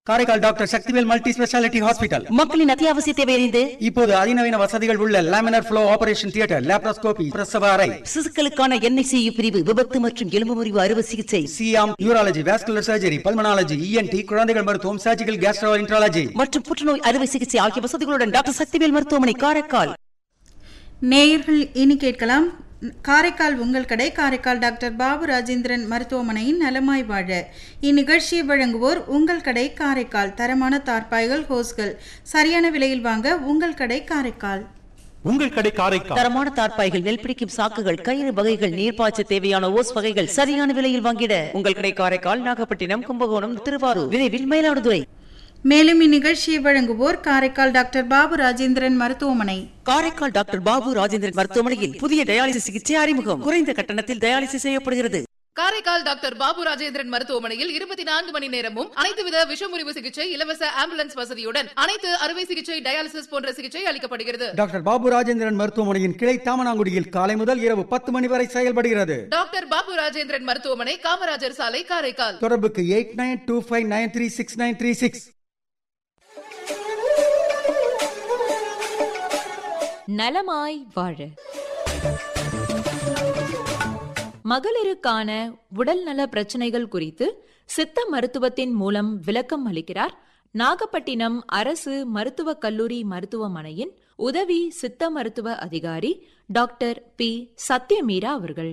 Karaikal doctor Sakthivel multi speciality hospital மக்களின் அத்தியாவசிய தேவையறிந்து இப்போது அதிநவீன வசதிகள் உள்ள laminar flow operation theatre laparoscopy பிரசவ அறை சிசுக்களுக்கான என்ஐசியு பிரிவு விபத்து மற்றும் எலும்பு முறிவு அறுவை சிகிச்சை சியாம் urology vascular surgery pulmonology ENT குழந்தைகள் மருத்துவம் சர்ஜிக்கல் கேஸ்ட்ரோ இன்ட்ராலஜி மற்றும் புற்றுநோய் அறுவை சிகிச்சை ஆகிய வசதிகளுடன் டாக்டர் சக்திவேல் மருத்துவமனை காரைக்கால் நேயர்கள் இனி கேட்கலாம் காரைக்கால் உங்கள் கடை காரைக்கால் டாக்டர் பாபு ராஜேந்திரன் மருத்துவமனையின் நலமாய் வாழ இந்நிகழ்ச்சியை வழங்குவோர் உங்கள் கடை காரைக்கால் தரமான தார்பாய்கள் ஹோஸ்கள் சரியான விலையில் வாங்க உங்கள் கடை காரைக்கால் உங்கள் கடை காரைக்கால் தரமான தார்ப்பாய்கள் நெல் பிடிக்கும் சாக்குகள் கயிறு வகைகள் நீர்ப்பாய்ச்ச தேவையான ஓஸ் வகைகள் சரியான விலையில் வாங்கிட உங்கள் கடை காரைக்கால் நாகப்பட்டினம் கும்பகோணம் திருவாரூர் விரைவில் மயிலாடுதுறை மேலும் இந்நிகழ்ச்சியை வழங்குவோர் காரைக்கால் டாக்டர் பாபு ராஜேந்திரன் மருத்துவமனை காரைக்கால் டாக்டர் பாபு ராஜேந்திரன் மருத்துவமனையில் புதிய டயாலிசிஸ் சிகிச்சை அறிமுகம் குறைந்த கட்டணத்தில் டயாலிசிஸ் செய்யப்படுகிறது காரைக்கால் டாக்டர் பாபு ராஜேந்திரன் மருத்துவமனையில் இருபத்தி நான்கு மணி நேரமும் அனைத்து வித விஷமுறிவு சிகிச்சை இலவச ஆம்புலன்ஸ் வசதியுடன் அனைத்து அறுவை சிகிச்சை டயாலிசிஸ் போன்ற சிகிச்சை அளிக்கப்படுகிறது டாக்டர் பாபு ராஜேந்திரன் மருத்துவமனையின் கிளை தாமனாங்குடியில் காலை முதல் இரவு பத்து மணி வரை செயல்படுகிறது டாக்டர் பாபு ராஜேந்திரன் மருத்துவமனை காமராஜர் சாலை காரைக்கால் தொடர்புக்கு eight nine two five nine three six nine three six நலமாய் வாழ மகளிருக்கான உடல்நல பிரச்சனைகள் குறித்து சித்த மருத்துவத்தின் மூலம் விளக்கம் அளிக்கிறார் நாகப்பட்டினம் அரசு மருத்துவக் கல்லூரி மருத்துவமனையின் உதவி சித்த மருத்துவ அதிகாரி டாக்டர் பி சத்யமீரா அவர்கள்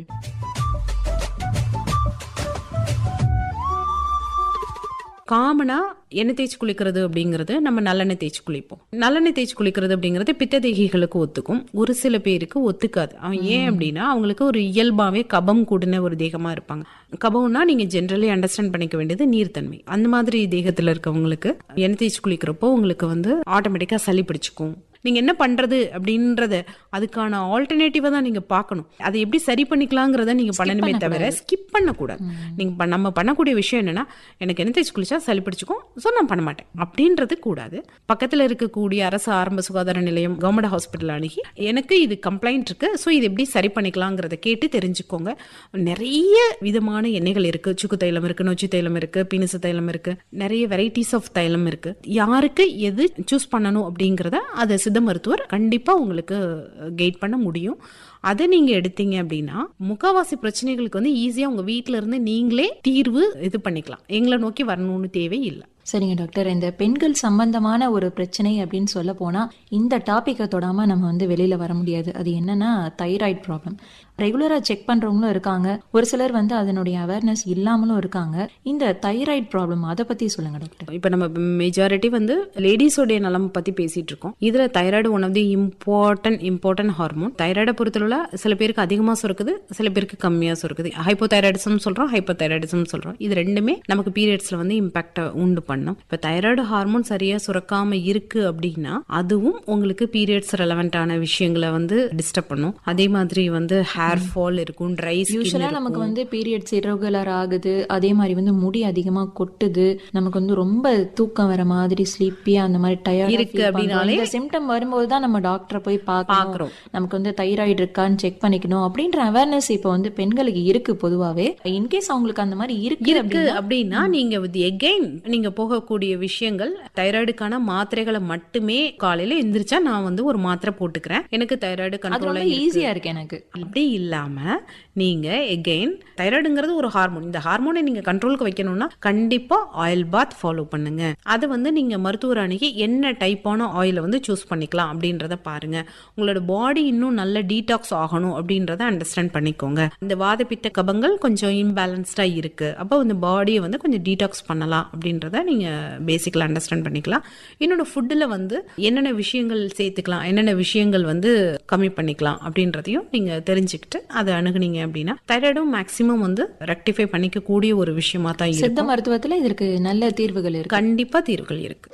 காமனா எண்ணெய் தேய்ச்சி குளிக்கிறது அப்படிங்கிறது நம்ம நல்லெண்ணெய் தேய்ச்சி குளிப்போம் நல்லெண்ணெய் தேய்ச்சி குளிக்கிறது அப்படிங்கிறது பித்ததேகிகளுக்கு ஒத்துக்கும் ஒரு சில பேருக்கு ஒத்துக்காது அவன் ஏன் அப்படின்னா அவங்களுக்கு ஒரு இயல்பாவே கபம் கூடின ஒரு தேகமா இருப்பாங்க கபம்னா நீங்க ஜென்ரலி அண்டர்ஸ்டாண்ட் பண்ணிக்க வேண்டியது நீர்த்தன்மை அந்த மாதிரி தேகத்துல இருக்கவங்களுக்கு எண்ணெய் தேய்ச்சி குளிக்கிறப்போ உங்களுக்கு வந்து ஆட்டோமேட்டிக்கா சளி பிடிச்சுக்கும் நீங்க என்ன பண்றது அப்படின்றத அதுக்கான ஆல்டர்னேட்டிவா தான் நீங்க பார்க்கணும் அதை எப்படி சரி பண்ணிக்கலாங்கிறத நீங்க பண்ணணுமே தவிர ஸ்கிப் பண்ணக்கூடாது நீங்க ப- நம்ம பண்ணக்கூடிய விஷயம் என்னன்னா எனக்கு என்ன தேய்ச்சி குளிச்சா சளி பிடிச்சிக்கும் ஸோ நான் பண்ண மாட்டேன் அப்படின்றது கூடாது பக்கத்துல இருக்கக்கூடிய அரசு ஆரம்ப சுகாதார நிலையம் கவர்மெண்ட் ஹாஸ்பிட்டல் அணுகி எனக்கு இது கம்ப்ளைண்ட் இருக்கு ஸோ இது எப்படி சரி பண்ணிக்கலாங்கிறத கேட்டு தெரிஞ்சுக்கோங்க நிறைய விதமான எண்ணெய்கள் இருக்கு சுக்கு தைலம் இருக்கு நொச்சி தைலம் இருக்கு பீனசு தைலம் இருக்கு நிறைய வெரைட்டிஸ் ஆஃப் தைலம் இருக்கு யாருக்கு எது சூஸ் பண்ணணும் அப்படிங்கிறத அதை சித்த மருத்துவர் கண்டிப்பா உங்களுக்கு கைட் பண்ண முடியும் அதை நீங்க எடுத்தீங்க அப்படின்னா முக்காவாசி பிரச்சனைகளுக்கு வந்து ஈஸியா உங்க வீட்ல இருந்து நீங்களே தீர்வு இது பண்ணிக்கலாம் எங்களை நோக்கி வரணும்னு தேவை இல்லை சரிங்க டாக்டர் இந்த பெண்கள் சம்பந்தமான ஒரு பிரச்சனை அப்படின்னு சொல்ல போனா இந்த டாப்பிக்கை தொடாம நம்ம வந்து வெளியில வர முடியாது அது என்னன்னா தைராய்டு ப்ராப்ளம் ரெகுலரா செக் பண்றவங்களும் இருக்காங்க ஒரு சிலர் வந்து அதனுடைய அவேர்னஸ் இல்லாமலும் இருக்காங்க இந்த தைராய்டு ப்ராப்ளம் அதை பத்தி சொல்லுங்க டாக்டர் இப்போ நம்ம மெஜாரிட்டி வந்து லேடிஸோடைய நலம் பத்தி பேசிட்டு இருக்கோம் இதுல thyroid one of the important important hormone தைராய்டை பொறுத்தளவுல சில பேருக்கு அதிகமா சுரக்குது சில பேருக்கு கம்மியா சுரக்குது ஹைப்போ தைராய்டிசம் சொல்றோம் ஹைப்போ தைராய்டிசம் சொல்றோம் இது ரெண்டுமே நமக்கு பீரியட்ஸ்ல வந்து இம்பாக்ட உண்டு பண்ணும் இப்போ தைராய்டு ஹார்மோன் சரியா சுரக்காம இருக்கு அப்படின்னா அதுவும் உங்களுக்கு பீரியட்ஸ் ரெலவெண்டான விஷயங்களை வந்து டிஸ்டர்ப் பண்ணும் அதே மாதிரி வந்து ஹேர் ஃபால் இருக்கும் ட்ரை யூஸ்வலா நமக்கு வந்து பீரியட்ஸ் irregular ஆகுது அதே மாதிரி வந்து முடி அதிகமா கொட்டுது நமக்கு வந்து ரொம்ப தூக்கம் வர மாதிரி ஸ்லீப்பியா அந்த மாதிரி டயர்ட் இருக்கு அப்படின்னாலே- இந்த சிம்டம் வரும்போது தான் நம்ம டாக்டரை போய் பார்க்கணும் பார்க்கறோம். நமக்கு வந்து தைராய்டு இருக்கான்னு செக் பண்ணிக்கணும் அப்படின்ற அவேர்னஸ் இப்போ வந்து பெண்களுக்கு இருக்கு பொதுவாவே இன்கேஸ் அவங்களுக்கு அந்த மாதிரி இருக்கு இருக்கு அப்படின்னா அப்படின்னா நீங்க வித் எகைன் நீங்க போகக்கூடிய விஷயங்கள் தைராய்டுக்கான மாத்திரைகளை மட்டுமே காலையில எந்திரிச்சா நான் வந்து ஒரு மாத்திரை போட்டுக்கிறேன் எனக்கு தைராய்டு அது கண்ட்ரோல் ரொம்ப ஈஸியா இருக்கு எனக்கு அப்படி இல்லாம நீங்க எகைன் தைராய்டுங்கிறது ஒரு ஹார்மோன் இந்த ஹார்மோனை நீங்க கண்ட்ரோலுக்கு வைக்கணும்னா கண்டிப்பா ஆயில் பாத் ஃபாலோ பண்ணுங்க அது வந்து நீங்க மருத்துவர் அணுகி என்ன டைப்பான ஆயிலை வந்து சூஸ் பண்ணிக்கலாம் அப்படின்றத பாருங்க உங்களோட பாடி இன்னும் நல்ல டீடாக்ஸ் ஆகணும் அப்படின்றத அண்டர்ஸ்டாண்ட் பண்ணிக்கோங்க இந்த வாத பித்த கபங்கள் கொஞ்சம் இம்பேலன்ஸ்டா இருக்கு அப்போ இந்த பாடியை வந்து கொஞ்சம் டீடாக்ஸ் பண்ணலாம் அப்படின்றத நீங்க பேசிக்கலா அண்டர்ஸ்டாண்ட் பண்ணிக்கலாம் இன்னொன்று ஃபுட்டில் வந்து என்னென்ன விஷயங்கள் சேர்த்துக்கலாம் என்னென்ன விஷயங்கள் வந்து கம்மி பண்ணிக்கலாம் அப்படின்றதையும் நீங்க தெரிஞ்சுக்கிட்டு அதை அணுகுனீங்க அப்படின்னா தைராய்டும் மேக்ஸிமம் வந்து ரெக்டிஃபை பண்ணிக்க கூடிய ஒரு விஷயமா தான் சித்த இருக்கும் மருத்துவத்துல இதற்கு நல்ல தீர்வுகள் இருக்கு கண்டிப்பா தீர்வுகள் இருக்கு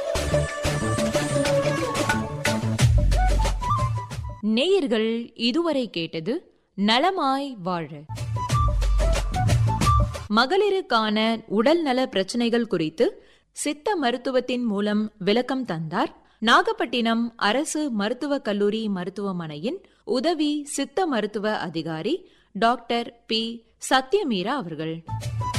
நேயர்கள் இதுவரை கேட்டது நலமாய் வாழ மகளிருக்கான உடல்நல பிரச்சனைகள் குறித்து சித்த மருத்துவத்தின் மூலம் விளக்கம் தந்தார் நாகப்பட்டினம் அரசு மருத்துவக் கல்லூரி மருத்துவமனையின் உதவி சித்த மருத்துவ அதிகாரி டாக்டர் பி சத்யமீரா அவர்கள்